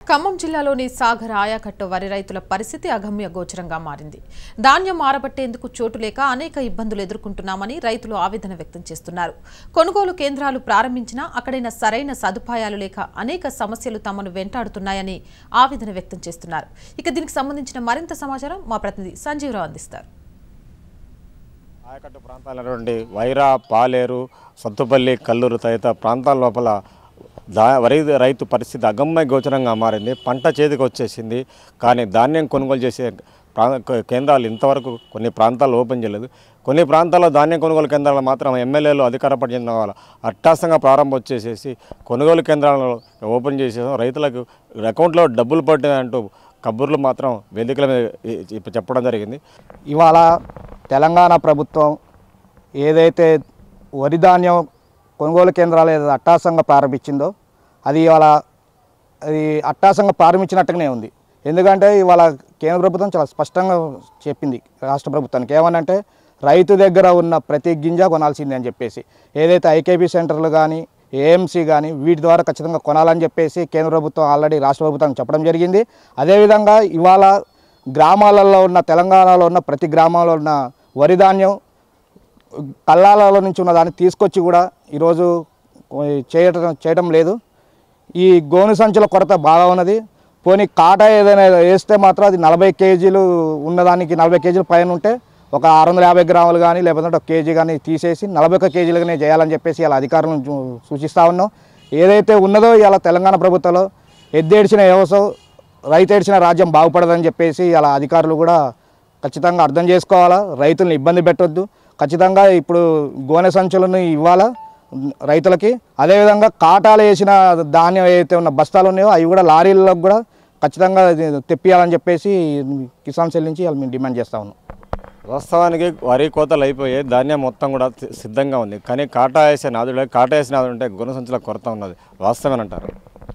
ఖమ్మం జిల్లాలోని సాగర్ ఆయాకట్టు వరి రైతుల పరిస్థితి అగమ్య గోచరంగా మారింది ధాన్యం ఆరబట్టేందుకు చోటు లేక అనేక ఇబ్బందులు ఎదుర్కొంటున్నామని రైతులు ఆవేదన వ్యక్తం చేస్తున్నారు కొనుగోలు కేంద్రాలు ప్రారంభించినా అక్కడైన సరైన సదుపాయాలు లేక అనేక సమస్యలు తమను వెంటాడుతున్నాయని ఆవేదన వ్యక్తం చేస్తున్నారు ఇక దీనికి సంబంధించిన మరింత సమాచారం మా ప్రతినిధి సంజీవరావు అందిస్తారు ఆయకట్టు ప్రాంతాలైనటువంటి వైరా పాలేరు సత్తుపల్లి కల్లూరు తదితర ప్రాంతాల లోపల దా వరి రైతు పరిస్థితి అగమ్య గోచరంగా మారింది పంట చేతికి వచ్చేసింది కానీ ధాన్యం కొనుగోలు చేసే ప్రా కేంద్రాలు ఇంతవరకు కొన్ని ప్రాంతాలు ఓపెన్ చేయలేదు కొన్ని ప్రాంతాల్లో ధాన్యం కొనుగోలు కేంద్రాలు మాత్రం ఎమ్మెల్యేలు అధికార పడిన వాళ్ళు అట్టాసంగా ప్రారంభం వచ్చేసేసి కొనుగోలు కేంద్రాలను ఓపెన్ చేసేసాం రైతులకు అకౌంట్లో డబ్బులు పట్టినాయంటూ కబుర్లు మాత్రం వేదికల మీద ఈ- చెప్పడం జరిగింది ఇవాళ తెలంగాణ ప్రభుత్వం ఏదైతే వరి ధాన్యం కొనుగోలు కేంద్రాలు ఏదైతే అట్టాసంగా ప్రారంభించిందో అది ఇవాళ అది అట్టాసంగా ప్రారంభించినట్టుగానే ఉంది ఎందుకంటే ఇవాళ కేంద్ర ప్రభుత్వం చాలా స్పష్టంగా చెప్పింది రాష్ట్ర ప్రభుత్వానికి ఏమనంటే రైతు దగ్గర ఉన్న ప్రతి గింజ కొనాల్సిందే అని చెప్పేసి ఏదైతే ఐకేపీ సెంటర్లు కానీ ఏఎంసీ కానీ వీటి ద్వారా ఖచ్చితంగా కొనాలని చెప్పేసి కేంద్ర ప్రభుత్వం ఆల్రెడీ రాష్ట్ర ప్రభుత్వం చెప్పడం జరిగింది అదేవిధంగా ఇవాళ గ్రామాలలో ఉన్న తెలంగాణలో ఉన్న ప్రతి గ్రామంలో ఉన్న వరి ధాన్యం కల్లాలలో నుంచి ఉన్న దాన్ని తీసుకొచ్చి కూడా ఈరోజు చేయటం చేయటం లేదు ఈ గోను సంచుల కొరత బాగా ఉన్నది పోనీ కాట ఏదైనా వేస్తే మాత్రం అది నలభై కేజీలు ఉన్నదానికి నలభై కేజీల పైన ఉంటే ఒక ఆరు వందల యాభై గ్రాములు కానీ లేకపోతే ఒక కేజీ కానీ తీసేసి నలభై ఒక్క కేజీలుగానే చేయాలని చెప్పేసి ఇలా అధికారులను చూ- సూచిస్తూ ఉన్నాం ఏదైతే ఉన్నదో ఇలా తెలంగాణ ప్రభుత్వంలో ఎద్దేడ్చిన వ్యవసాయం రైతు ఏడ్చిన రాజ్యం బాగుపడదని చెప్పేసి ఇలా అధికారులు కూడా ఖచ్చితంగా అర్థం చేసుకోవాలా రైతుల్ని ఇబ్బంది పెట్టొద్దు ఖచ్చితంగా ఇప్పుడు గోనె సంచులను ఇవ్వాలా రైతులకి అదేవిధంగా కాటాలు వేసిన ధాన్యం ఏదైతే ఉన్న బస్తాలు ఉన్నాయో అవి కూడా లారీలకు కూడా ఖచ్చితంగా ఇది తెప్పియాలని చెప్పేసి కిసాన్ సెల్ నుంచి ఇవాళ మేము డిమాండ్ చేస్తా ఉన్నాం వాస్తవానికి వరి కోతలు అయిపోయాయి ధాన్యం మొత్తం కూడా సి- సిద్ధంగా ఉంది కానీ కాటా వేసే నాదుడు కాటా వేసే నాదుడు ఉంటే గుణ సంచుల కొరత ఉన్నది వాస్తవేనంటారు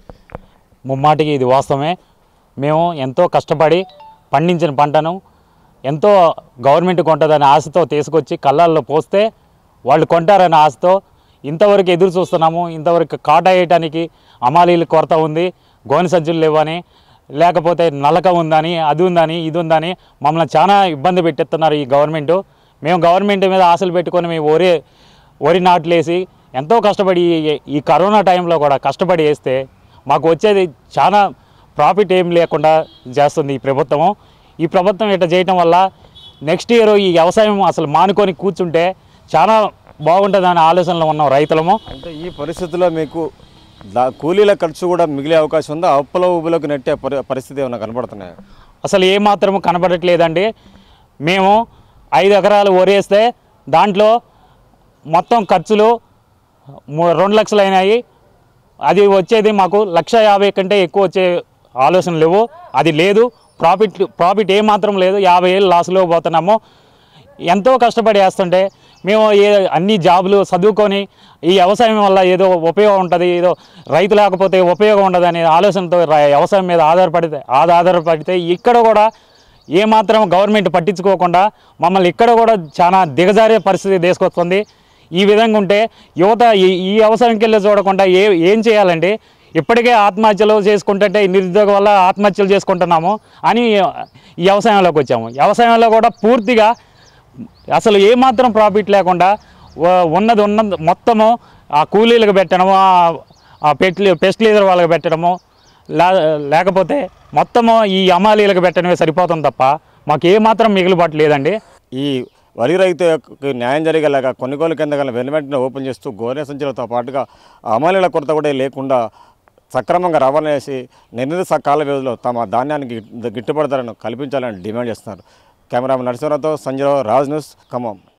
ముమ్మాటికి ఇది వాస్తవమే మేము ఎంతో కష్టపడి పండించిన పంటను ఎంతో గవర్నమెంట్ కొంటుందనే ఆశతో తీసుకొచ్చి కళ్ళల్లో పోస్తే వాళ్ళు కొంటారనే ఆశతో ఇంతవరకు ఎదురు చూస్తున్నాము ఇంతవరకు కాటా వేయటానికి అమాలీల కొరత ఉంది గోని సంచులు లేవని లేకపోతే నలక ఉందని అది ఉందని ఇది ఉందని మమ్మల్ని చాలా ఇబ్బంది పెట్టేస్తున్నారు ఈ గవర్నమెంట్ మేము గవర్నమెంట్ మీద ఆశలు పెట్టుకొని మేము వరి వరి నాట్లేసి ఎంతో కష్టపడి ఈ- ఈ కరోనా టైంలో కూడా కష్టపడి వేస్తే మాకు వచ్చేది చాలా ప్రాఫిట్ ఏం లేకుండా చేస్తుంది ఈ ప్రభుత్వము ఈ ప్రభుత్వం ఇట్లా చేయటం వల్ల నెక్స్ట్ ఇయర్ ఈ వ్యవసాయం అసలు మానుకొని కూర్చుంటే చాలా బాగుంటుందనే ఆలోచనలో ఉన్నాం రైతులము అంటే ఈ పరిస్థితుల్లో మీకు దా కూలీల ఖర్చు కూడా మిగిలే అవకాశం ఉందా అప్పుల ఊబిలోకి నెట్టే పరి పరిస్థితి ఏమైనా కనబడుతున్నాయి అసలు ఏ మాత్రం కనబడట్లేదండి మేము ఐదు ఎకరాలు వరేస్తే దాంట్లో మొత్తం ఖర్చులు ము- రెండు లక్షలు అయినాయి అది వచ్చేది మాకు లక్ష యాభై కంటే ఎక్కువ వచ్చే ఆలోచన లేవు అది లేదు ప్రాఫిట్ ప్రాఫిట్ ఏ మాత్రం లేదు యాభై ఏళ్ళు లాస్లో పోతున్నాము ఎంతో కష్టపడి వేస్తుంటే మేము ఏ అన్ని జాబులు చదువుకొని ఈ వ్యవసాయం వల్ల ఏదో ఉపయోగం ఉంటుంది ఏదో రైతు లేకపోతే ఉపయోగం ఉండదు అనే ఆలోచనతో ర- వ్యవసాయం మీద ఆధారపడితే ఆధార ఆధారపడితే ఇక్కడ కూడా ఏమాత్రం గవర్నమెంట్ పట్టించుకోకుండా మమ్మల్ని ఇక్కడ కూడా చాలా దిగజారే పరిస్థితి తీసుకొస్తుంది ఈ విధంగా ఉంటే యువత ఈ ఈ వ్యవసాయంకి వెళ్ళి చూడకుండా ఏ ఏం చేయాలండి ఇప్పటికే ఆత్మహత్యలు చేసుకుంటుంటే ఈ నిరుద్యోగం వల్ల ఆత్మహత్యలు చేసుకుంటున్నాము అని ఈ వ్యవసాయంలోకి వచ్చాము వ్యవసాయంలో కూడా పూర్తిగా అసలు ఏమాత్రం ప్రాఫిట్ లేకుండా వ- ఉన్నది ఉన్నది మొత్తము ఆ కూలీలకు పెట్టడము ఆ- ఆ పెట్లి పెస్ట్ లీడర్ వాళ్ళకి పెట్టడము లే- లేకపోతే మొత్తము ఈ అమాలీలకు పెట్టడమే సరిపోతుంది తప్ప మాకు ఏమాత్రం మిగులుబాటు లేదండి ఈ వరి రైతు యొక్క న్యాయం జరిగేలాగా కొనుగోలు కేంద్రాలను వెను వెంటనే ఓపెన్ చేస్తూ గోనె సంచులతో పాటుగా అమలుల కొరత కూడా లేకుండా సక్రమంగా రవాణా చేసి నిర్ణీత కాల వ్యవధిలో తమ ధాన్యానికి గిట్టుబడి ధరను కల్పించాలని డిమాండ్ చేస్తున్నారు కెమెరామెన్ నరసింహరావుతో సంజయరావు రాజ్ న్యూస్ ఖమ్మం